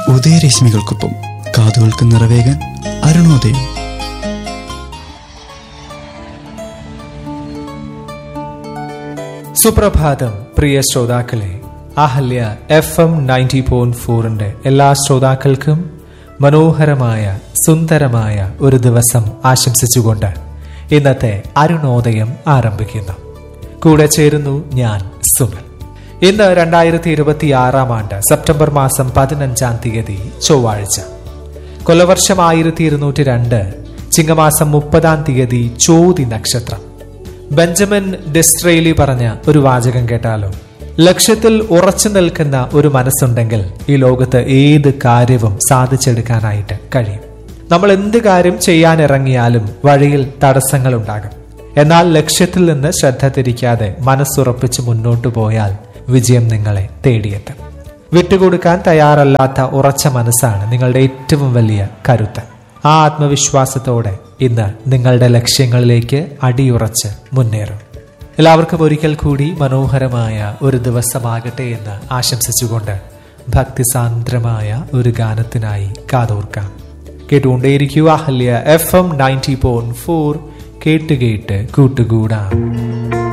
ഉദയരശ്മികൾക്കൊപ്പം കാതുകൾക്ക് നിറവേകാൻ അരുണോദയം സുപ്രഭാതം പ്രിയ ശ്രോതാക്കളെ Ahalya F M ninety point ഫോറിന്റെ എല്ലാ ശ്രോതാക്കൾക്കും മനോഹരമായ സുന്ദരമായ ഒരു ദിവസം ആശംസിച്ചുകൊണ്ട് ഇന്നത്തെ അരുണോദയം ആരംഭിക്കുന്നു കൂടെ ചേരുന്നു ഞാൻ സുമൽ ഇന്ന് രണ്ടായിരത്തി ഇരുപത്തി ആറാം ആണ്ട് സെപ്റ്റംബർ മാസം പതിനഞ്ചാം തീയതി ചൊവ്വാഴ്ച കൊലവർഷം ആയിരത്തി ഇരുന്നൂറ്റി രണ്ട് ചിങ്ങമാസം മുപ്പതാം തീയതി ചോതി നക്ഷത്രം ബെഞ്ചമിൻ ഡിസ്ട്രേലി പറഞ്ഞ ഒരു വാചകം കേട്ടാലോ ലക്ഷ്യത്തിൽ ഉറച്ചു നിൽക്കുന്ന ഒരു മനസ്സുണ്ടെങ്കിൽ ഈ ലോകത്ത് ഏത് കാര്യവും സാധിച്ചെടുക്കാനായിട്ട് കഴിയും നമ്മൾ എന്ത് കാര്യം ചെയ്യാൻ ഇറങ്ങിയാലും വഴിയിൽ തടസ്സങ്ങൾ ഉണ്ടാകും എന്നാൽ ലക്ഷ്യത്തിൽ നിന്ന് ശ്രദ്ധ തിരിക്കാതെ മനസ്സുറപ്പിച്ച് മുന്നോട്ടു പോയാൽ വിജയം നിങ്ങളെ തേടിയെത്തും വിട്ടുകൊടുക്കാൻ തയ്യാറല്ലാത്ത ഉറച്ച മനസ്സാണ് നിങ്ങളുടെ ഏറ്റവും വലിയ കരുത്ത് ആ ആത്മവിശ്വാസത്തോടെ ഇന്ന് നിങ്ങളുടെ ലക്ഷ്യങ്ങളിലേക്ക് അടിയുറച്ച് മുന്നേറും എല്ലാവർക്കും ഒരിക്കൽ കൂടി മനോഹരമായ ഒരു ദിവസമാകട്ടെ എന്ന് ആശംസിച്ചുകൊണ്ട് ഭക്തിസാന്ദ്രമായ ഒരു ഗാനത്തിനായി കാതോർക്കാം കേട്ടുകൊണ്ടേയിരിക്കുക Ahalya F M ninety point four കേട്ട് കേട്ട് കൂട്ടുകൂടാം